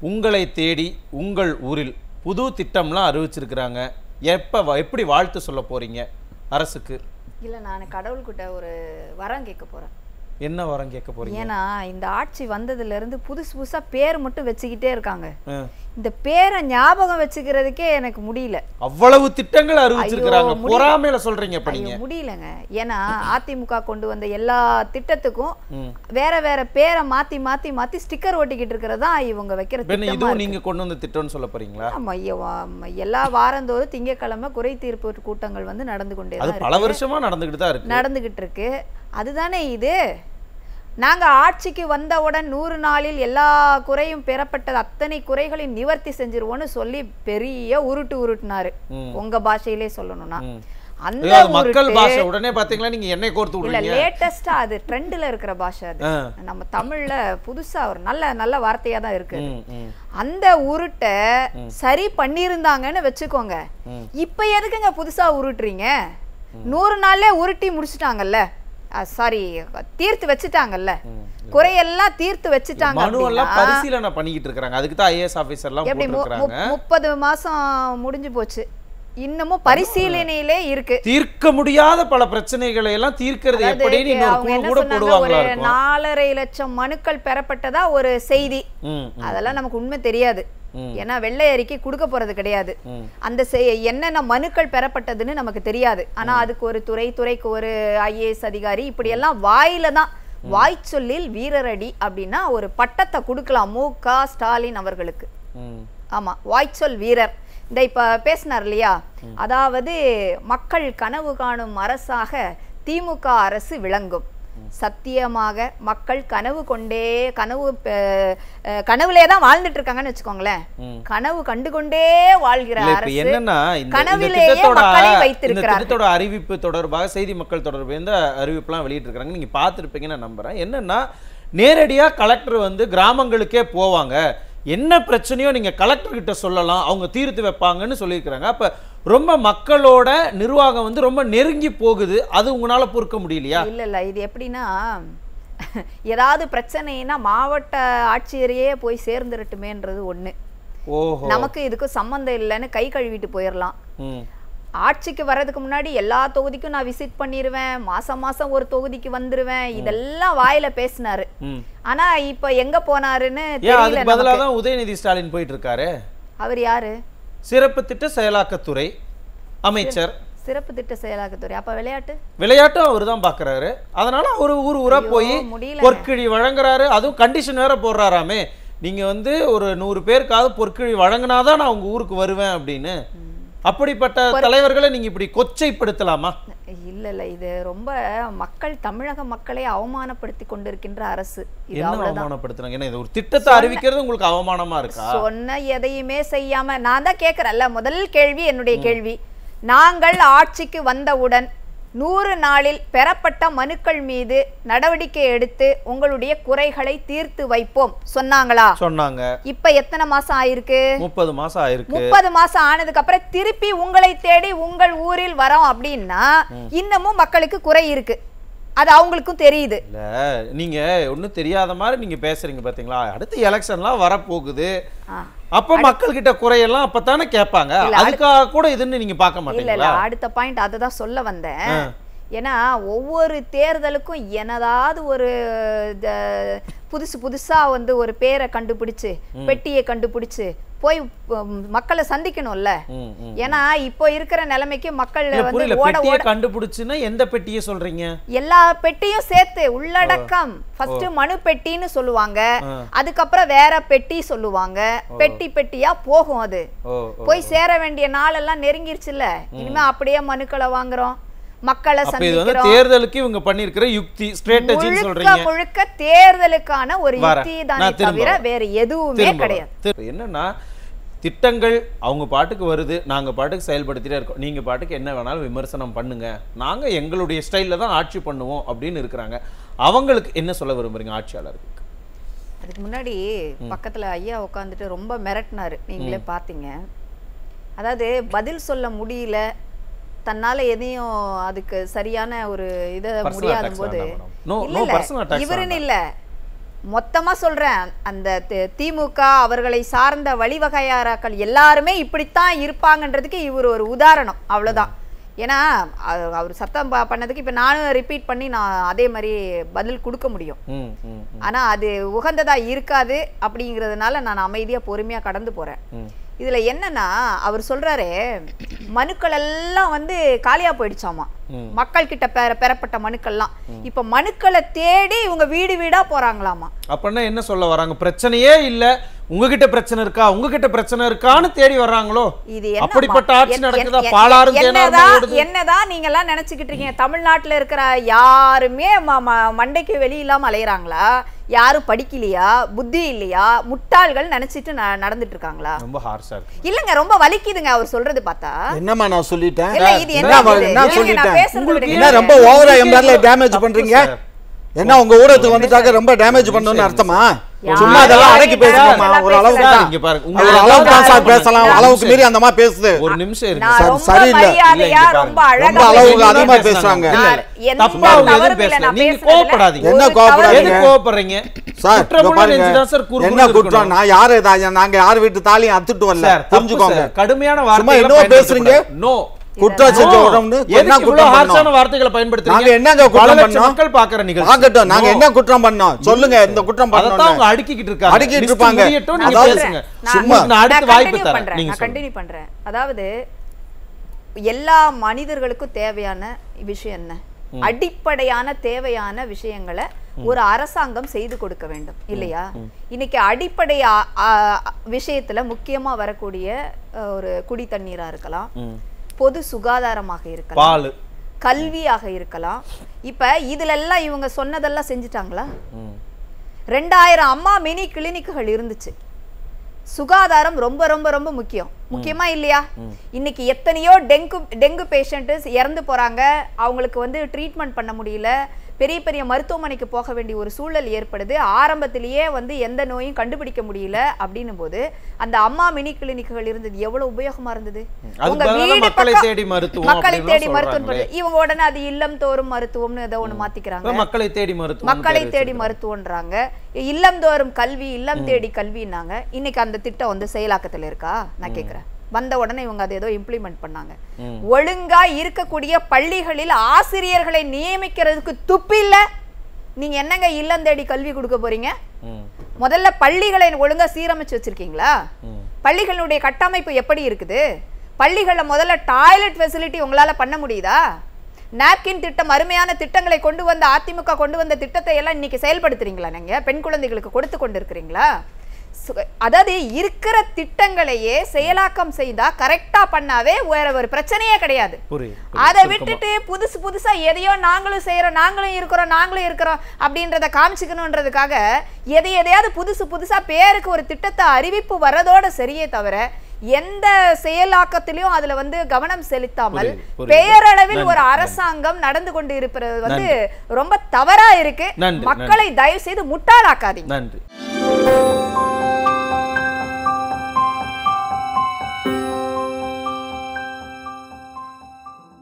உங்களை தேடி உங்கள் ஊரில் புது திட்டம்லாம் அறிவிச்சிருக்கிறாங்க எப்ப வ- எப்படி வாழ்த்து சொல்ல போறீங்க அரசுக்கு இல்ல நான் கடவுள்கிட்ட ஒரு வரம் கேட்க போறேன் என்ன வரம் கேட்க போறீங்க ஏன்னா இந்த ஆட்சி வந்ததுல இருந்து புதுசு புதுசா பேர் மட்டும் வச்சுக்கிட்டே இருக்காங்க ஆ. இந்த பேரை ஞாபகம் வச்சுக்கிறதுக்கே எனக்கு முடியல அவ்வளவு திட்டங்கள் அறிவிச்சிருக்கிறாங்க ஐயோ, முடி- பொறாமையில சொல்றீங்க இப்ப நீங்க ஐயோ முடியலங்க ஏன்னா அதிமுக கொண்டு வந்த எல்லா திட்டத்துக்கும் ம். வேற வேற பேரை மாத்தி மாத்தி மாத்தி ஸ்டிக்கர் ஒட்டிக்கிட்டு இருக்கிறதா இவங்க வைக்கிற பெண்ணு திட்டமா இதுவும் இருக்கு. நீங்க கொண்டு வந்த திட்டம்னு சொல்ல போறீங்களா ஆமா, ஐயோ, ஆமா. எல்லா வாரந்தோறும் திங்கட்கிழமை குறை தீர்ப்பு கூட்டங்கள் வந்து நடந்து கொண்டே அது தான் பல வருஷமா நடந்துகிட்டு தான் இருக்கு நடந்துகிட்டு இருக்கு அதுதானே இது நாங்க ஆட்சிக்கு வந்தவுடன் நூறு நாளில் எல்லா குறையும் பெறப்பட்டது அத்தனை குறைகளையும் நிவர்த்தி செஞ்சிருவோம்னு சொல்லி பெரிய உருட்டு உருட்டுனாரு ம். உங்க பாஷையிலே சொல்லணும்னா ம். அந்த ஐயோ, அது மக்கள் உருட்டு பாஷை உடனே பாத்தீங்களா நீங்க எண்ணெய் கோர்த்து இல்ல விடுறீங்க லேட்டஸ்டா அது ட்ரெண்ட்ல இருக்கிற பாஷை அது ஆ. நம்ம தமிழ்ல புதுசா ஒரு நல்ல நல்ல வார்த்தையா தான் இருக்கு ம், ம், அந்த உருட்டை சரி பண்ணியிருந்தாங்கன்னு வச்சுக்கோங்க ம். இப்ப எதுக்குங்க புதுசா உருட்டுறீங்க நூறு நாள்லயே உருட்டி முடிச்சிட்டாங்கல்ல சாரி தீர்த்து வச்சுட்டாங்கல்ல குறையெல்லாம் தீர்த்து வச்சுட்டாங்க மனு எல்லாம் அப்படின்னா, பரிசீலனை பண்ணிக்கிட்டு இருக்காங்க அதுக்கு தான் ஐஏஎஸ் ஆபீசர்லாம் எப்படி மு- போட்டிருக்காங்க மு- முப்பது மாசம் முடிஞ்சு போச்சு இன்னமும் பரிசீலனையிலே இருக்கு தீர்க்க முடியாத பல பிரச்சனைகளை எல்லாம் தீர்க்கிறது அதாவது எப்படின்னு இன்னொரு அவங்க குழு என்ன கூட சொன்னாங்க, ஒரு போடுவாங்களா இருக்கும் நாலரை லட்சம் மனுக்கள் பெறப்பட்டதா ஒரு செய்தி ம், ம், அதெல்லாம் நமக்கு உண்மை தெரியாது ம். ஏன்னா வெள்ளை அறிக்கை கொடுக்க போறது கிடையாது ம். அந்த செ- என்னென்ன மனுக்கள் பெறப்பட்டதுன்னு நமக்கு தெரியாது ஆனா அதுக்கு ஒரு துறை துறைக்கு ஒரு ஐஏஎஸ் அதிகாரி இப்படி எல்லாம் வாயில தான் வாய் சொல்லில் வீரரடி அப்படின்னா ஒரு பட்டத்தை கொடுக்கலாம் மு க ஸ்டாலின் அவர்களுக்கு ம். ஆமா வாய்ச்சொல் வீரர் இந்த இப்ப பேசினார் இல்லையா அதாவது மக்கள் கனவு காணும் அரசாக திமுக அரசு விளங்கும் சத்தியமாக மக்கள் கனவு கொண்டே கனவு அஹ், அஹ், கனவுலே தான் வாழ்ந்துட்டு இருக்காங்கன்னு வச்சுக்கோங்களேன் ம். கனவு கண்டு கொண்டே வாழ்கிற இல்ல இப்ப அரசு என்னன்னா இந்த- இந்த கனவிலேயே திட்டத்தோட மக்களை இந்த வைத்திருக்கிறார்கள் திட்டத்தோட அறிவிப்பு தொடர்பாக செய்தி மக்கள் தொடர்பு இந்த அறிவிப்புலாம் வெளியிட்டிருக்காங்க நீங்க பார்த்துருப்பீங்கன்னு நான் நம்புறேன் என்னன்னா நேரடியா கலெக்டர் வந்து கிராமங்களுக்கே போவாங்க என்ன பிரச்சனையோ நீங்க கலெக்டர் கிட்ட சொல்லலாம் அவங்க தீர்த்து வைப்பாங்கன்னு சொல்லியிருக்கிறாங்க அப்ப ரொம்ப மக்களோட நிர்வாகம் வந்து ரொம்ப நெருங்கி போகுது அது உங்களால பொறுக்க முடியலையா இல்ல இல்ல இது எப்படின்னா ஏதாவது பிரச்சனைனா மாவட்ட ஆட்சியரையே போய் சேர்ந்துரட்டுமேன்றது ஒண்ணு ஓஹோ நமக்கு இதுக்கு சம்மந்தம் இல்லைன்னு கை கழுவிட்டு போயிடலாம் ம் ஆட்சிக்கு வர்றதுக்கு முன்னாடி எல்லா தொகுதிக்கும் நான் விசிட் பண்ணிடுவேன் மாசம் மாசம் ஒரு தொகுதிக்கு வந்துருவேன் இதெல்லாம் வாயில பேசினாரு ம் ஆனா இப்ப எங்க போனாருன்னு ஏன் தெரியல அதுக்கு பதிலாக நமக்கு. தான் உதயநிதி ஸ்டாலின் போயிட்டு இருக்காரு அவர் யாரு சிறப்பு திட்ட செயலாக்கத்துறை அமைச்சர் சிறப்பு திட்ட செயலாக்கத்துறை அப்ப விளையாட்டு விளையாட்டும் அவர் தான் பாக்குறாரு அதனால அவர் ஊர் ஊரா ஐயோ, போய் முடியலங்க. பொற்கிழி வழங்குறாரு அதுவும் கண்டிஷன் வேற போடுறாராமே நீங்க வந்து ஒரு நூறு பேருக்காவது பொற்கிழி வழங்கினாதான் நான் உங்க ஊருக்கு வருவேன் அப்படின்னு அப்படிப்பட்ட தலைவர்களை நீங்க இப்படி கொச்சைப்படுத்தலாமா இல்ல இல்ல இது ரொம்ப மக்கள் தமிழக மக்களை அவமானப்படுத்தி கொண்டிருக்கின்ற அரசு இது என்ன அவ்வளவுதான் அவமானப்படுத்துறாங்க ஏன்னா இது ஒரு திட்டத்தை அறிவிக்கிறது உங்களுக்கு அவமானமா இருக்கா சொன்ன எதையுமே செய்யாம நான் தான் கேட்கறேன்ல முதல் கேள்வி என்னுடைய கேள்வி நாங்கள் ஆட்சிக்கு வந்தவுடன் நூறு நாளில் பெறப்பட்ட மனுக்கள் மீது நடவடிக்கை எடுத்து உங்களுடைய குறைகளை தீர்த்து வைப்போம் சொன்னாங்களா சொன்னாங்க இப்ப எத்தனை மாசம் ஆயிருக்கு முப்பது மாசம் ஆயிருக்கு முப்பது மாசம் ஆனதுக்கு அப்புறம் திருப்பி உங்களை தேடி உங்கள் ஊரில் வரோம் அப்படின்னா இன்னமும் மக்களுக்கு குறை இருக்கு அது அவங்களுக்கும் தெரியுது இல்ல நீங்க ஒண்ணும் தெரியாத மாதிரி நீங்க பேசுறீங்க பாத்தீங்களா அடுத்து எலெக்ஷன்லாம் வரப்போகுது ஆ. அப்ப மக்கள் கிட்ட குறையெல்லாம் அப்பதானே கேட்பாங்க அதுக்காக கூட இதுன்னு நீங்க பார்க்க இல்ல இல்ல மாட்டீங்களா அடுத்த பாயிண்ட் அதை தான் சொல்ல வந்தேன் ஏன்னா ஒவ்வொரு தேர்தலுக்கும் என்னதாவது ஒரு த- புதுசு புதுசா வந்து ஒரு பேரை கண்டுபிடிச்சு பெட்டியை கண்டுபிடிச்சு போய் உம், மக்களை சந்திக்கணும்ல ம், ம். ஏன்னா இப்போ இருக்கிற நிலைமைக்கு மக்கள் இல்ல, வந்து புரியல ஓட பெட்டியை ஓட கண்டுபிடிச்சுன்னா எந்த பெட்டியை சொல்றீங்க எல்லா பெட்டியும் சேர்த்து உள்ளடக்கம் ஃபர்ஸ்ட் மனு பெட்டின்னு சொல்லுவாங்க ஆ. அதுக்கப்புறம் வேற பெட்டி சொல்லுவாங்க பெட்டி பெட்டியா போகும் அது ஓ ஓ. போய் சேர வேண்டிய நாளெல்லாம் நெருங்கிருச்சுல்ல இனிமே அப்படியே மனுக்களை வாங்குறோம் மக்களை அப்ப இது வந்து சந்திக்கிறோம் தேர்தலுக்கு இவங்க பண்ணிருக்கிற யுக்தி ஸ்ட்ராட்டஜின்னு முழுக்க சொல்றீங்க முழுக்க தேர்தலுக்கான ஒரு வரேன். யுக்தி தானே நான் திரும்ப தவிர வரேன். வேற எதுவுமே திரும்ப கிடையாது திரு- என்னன்னா திட்டங்கள் அவங்க பாட்டுக்கு வருது நாங்க பாட்டுக்கு செயல்படுத்திட்டே இருக்கோம் நீங்க பாட்டுக்கு என்ன வேணாலும் விமர்சனம் பண்ணுங்க நாங்க எங்களுடைய ஸ்டைல்ல தான் ஆட்சி பண்ணுவோம் அப்படின்னு இருக்கிறாங்க அவங்களுக்கு என்ன சொல்ல விரும்புறீங்க ஆட்சியாளருக்கு அதுக்கு முன்னாடி பக்கத்துல ஐயா உட்காந்துட்டு ரொம்ப மிரட்டினாரு நீங்களே பாத்தீங்க அதாவது பதில் சொல்ல முடியல தன்னால எதையும் அதுக்கு சரியான ஒரு இத Personal முடியாத attacks போது வேண்டாம் madam. No, இல்ல no இல்ல personal attacks இவருன்னு வேண்டாம். இல்ல மொத்தமா சொல்றேன் அந்த தி- திமுக அவர்களை சார்ந்த வழிவகையாராக்கள் எல்லாருமே இப்படித்தான் இருப்பாங்கன்றதுக்கு இவர் ஒரு உதாரணம் அவ்வளவுதான் ஏன்னா அ- அவர் சத்தம் ப- பண்ணதுக்கு இப்ப நானும் ரிப்பீட் பண்ணி நான் அதே மாதிரி பதில் கொடுக்க முடியும் ம், ம், ம், ஆனா அது உகந்ததா இருக்காது அப்படிங்கிறதுனால நான் அமைதியா பொறுமையா கடந்து போறேன் ம். இதுல என்னன்னா அவர் சொல்றாரு மனுக்கள் எல்லாம் வந்து காலியா போயிடுச்சாமா ம். மக்கள் கிட்ட பெற பெறப்பட்ட மனுக்கள்லாம் இப்ப மனுக்களை தேடி இவங்க வீடு வீடா போறாங்களாமா அப்படின்னா என்ன சொல்ல வராங்க பிரச்சனையே இல்ல உங்ககிட்ட பிரச்சனை இருக்கா உங்ககிட்ட பிரச்சனை இருக்கான்னு தேடி வர்றாங்களோ இது என்ன அப்படிப்பட்ட மா- ஆட்சி என்- நடக்குதா என்- பாலாறும் தேனாரும் என்னதான் ஓடுது என்னதான் நீங்க எல்லாம் நினைச்சுக்கிட்டு இருக்கீங்க தமிழ்நாட்டுல இருக்கிற யாருமே ம- ம- மண்டைக்கு வெளி இல்லாம அலையறாங்களா யாரும் படிக்கலையா புத்தி இல்லையா முட்டாள்கள் நினைச்சிட்டு ந- நடந்துட்டு இருக்காங்களா ரொம்ப ஹார்ஷா இருக்கு இல்லங்க ரொம்ப வலிக்குதுங்க அவர் சொல்றது பார்த்தா என்னம்மா நான் சொல்லிட்டேன் இல்ல இது என்ன என்ன வ- இது? என்ன இருங்க, நான் சொல்லிட்டேன் பேசுறது உங்களுக்கு விடுங்க. என்ன ரொம்ப ஓவரா என் பேர்ல டேமேஜ் தப்பு பண்றீங்க சார். என்ன உங்க ஊடகத்துக்கு வந்துட்டாக்க ரொம்ப டேமேஜ் பண்ணணும்னு அர்த்தமா யாரும் சும்மா அதெல்லாம் அடக்கி யாரும் பேசுங்கம்மா இதெல்லாம் ஒரு அளவுக்கு பேசல. தான் இங்க பாருங்க, ஒரு உங்களுக்கு அளவுக்கு தான் சார் ஏதாவது பேசலாம் ஒரு அளவுக்கு நிமிஷம் மீறி அந்த மாதிரி பேசுது ஒரு நிமிஷம் இருக்கு நான் சார், ரொம்ப சரியில்லை. மரியாதையா இல்ல, இங்க ரொம்ப பாருங்க. அழகா ரொம்ப அளவுக்கு பேசுறேன். அதிகமா பேசுறாங்க. இல்ல, சார், இல்ல. எந்த தப்பா அவங்க தவறும் எதுவும் இல்ல, பேசல. நான் நீங்க பேசுறதுல கோவப்படாதீங்க. ஒரு என்ன தவறும் கோவப்படாதீங்க? இல்ல. எதுக்கு கோவப்படுறீங்க சார் இங்க குற்றமுள்ள பாருங்க நெஞ்சுதான் சார் குறுகுறுன்னு என்ன குற்றம் இருக்கணும். நான் யாரு இதா- நாங்க யார் வீட்டு தாலியும் அத்துட்டு வரல சார், தப்பு புரிஞ்சுக்கோங்க சார். கடுமையான சும்மா வார்த்தைகளை என்னவோ பேசுறீங்க? பயன்படுத்தக்கூடாது. No. குற்றம் செஞ்ச No. உடம்பு எதுக்கு என்ன இவ்வளவு குற்றம் ஹார்ஷான பண்ணோம் வார்த்தைகளை பயன்படுத்துறீங்க? நாங்க என்னங்க பல குற்றம் லட்சம் பண்ணோம்? மக்கள் பார்க்கிற நிகழ்ச்சி. ஆகட்டும் நாங்க No. என்ன குற்றம் பண்ணோம் சொல்லுங்க இந்த குற்றம் அதைத்தான் அவங்க பண்ணோம் அடுக்கிக்கிட்டு இருக்காங்க. அடுக்கிட்டு List இருப்பாங்க. முடியட்டும், நீங்க அதாவது பேசுங்க. நான் சும்மா. நான் அடுத்து நான் வாய்ப்பு continue தரேன். பண்றேன். நீங்க நான் சொல்லுங்க. continue பண்றேன். அதாவது எல்லா மனிதர்களுக்கும் தேவையான விஷயம் என்ன அடிப்படையான தேவையான விஷயங்களை ஒரு அரசாங்கம் செய்து கொடுக்க வேண்டும் இல்லையா இன்னைக்கு அடிப்படை ஆ- ஆ- விஷயத்துல முக்கியமா வரக்கூடிய அஹ், ஒரு குடி தண்ணீரா இருக்கலாம் ம். பொது சுகாதாரமாக இருக்கலாம் பால் கல்வியாக இருக்கலாம் இப்ப இதுல எல்லாம் இவங்க சொன்னதெல்லாம் செஞ்சுட்டாங்களா ம். ரெண்டாயிரம் அம்மா மினி கிளினிக்குகள் இருந்துச்சு சுகாதாரம் ரொம்ப ரொம்ப ரொம்ப முக்கியம் முக்கியமா இல்லையா இன்னைக்கு எத்தனையோ டெங்கு டெங்கு பேஷண்ட் இறந்து போறாங்க அவங்களுக்கு வந்து ட்ரீட்மெண்ட் பண்ண முடியல பெரிய பெரிய மருத்துவமனைக்கு போக வேண்டிய ஒரு சூழல் ஏற்படுது ஆரம்பத்திலேயே வந்து எந்த நோயும் கண்டுபிடிக்க முடியல அப்படின்னும் போது அந்த அம்மா மினி கிளினிக்குகள் இருந்தது எவ்வளவு உபயோகமா இருந்தது அதுக்கு உங்க பதிலா வீடு மக்களை பக்கம் தேடி மருத்துவம் மக்களை அப்படின்லாம் தேடி மருத்துவம் சொல்றாங்களே. போட்டு- இவங்க உடனே அது இல்லம் தோறும் மருத்துவம்னு ஏதோ ஒண்ணு மாத்திக்கிறாங்க மக்களை தேடி மருத்துவம் மக்களை தேடி மருத்துவன்றாங்க இல்லம்தோறும் கல்வி இல்லம் தேடி கல்வின்னாங்க இன்னைக்கு அந்த திட்டம் வந்து செயலாக்கத்துல இருக்கா நான் கேக்குறேன் வந்த உடனே இவங்க அதை ஏதோ இம்ப்ளிமெண்ட் பண்ணாங்க ம். ஒழுங்கா இருக்கக்கூடிய பள்ளிகளில் ஆசிரியர்களை நியமிக்கிறதுக்கு துப்பு இல்ல நீங்க என்னங்க இல்லம் தேடி கல்வி கொடுக்க போறீங்க ம். முதல்ல பள்ளிகளை ஒழுங்கா சீரமைச்சு வச்சிருக்கீங்களா ம். பள்ளிகளுடைய கட்டமைப்பு எப்படி இருக்குது பள்ளிகளில் முதல்ல டாய்லெட் ஃபெசிலிட்டி உங்களால பண்ண முடியுதா நாப்கின் திட்டம் அருமையான திட்டங்களை கொண்டு வந்த அதிமுக கொண்டு வந்த திட்டத்தை எல்லாம் இன்னைக்கு செயல்படுத்துறீங்களா நீங்க பெண் குழந்தைகளுக்கு கொடுத்து கொண்டு இருக்கிறீங்களா சு- அதாவது இருக்கிற திட்டங்களையே செயலாக்கம் செய்தா கரெக்டா பண்ணாவே வேற ஒரு பிரச்சனையே கிடையாது புரியுது அதை புரியுது. விட்டுட்டு புதுசு புதுசா எதையோ நாங்களும் செய்யறோம் நாங்களும் இருக்கிறோம் நாங்களும் இருக்கிறோம் அப்படின்றத காமிச்சுக்கணுன்றதுக்காக எதை எதையாவது புதுசு புதுசா பேருக்கு ஒரு திட்டத்தை அறிவிப்பு வரதோட சரியே தவிர எந்த செயலாக்கத்திலையும் அதுல வந்து கவனம் செலுத்தாமல் புரியுது, புரியுது. பெயரளவில் நன்றி, ஒரு நன்றி. அரசாங்கம் நடந்து கொண்டு இருப்பது வந்து ரொம்ப தவறா இருக்கு நன்றி, மக்களை தயவு செய்து முட்டாளாக்காதீங்க நன்றி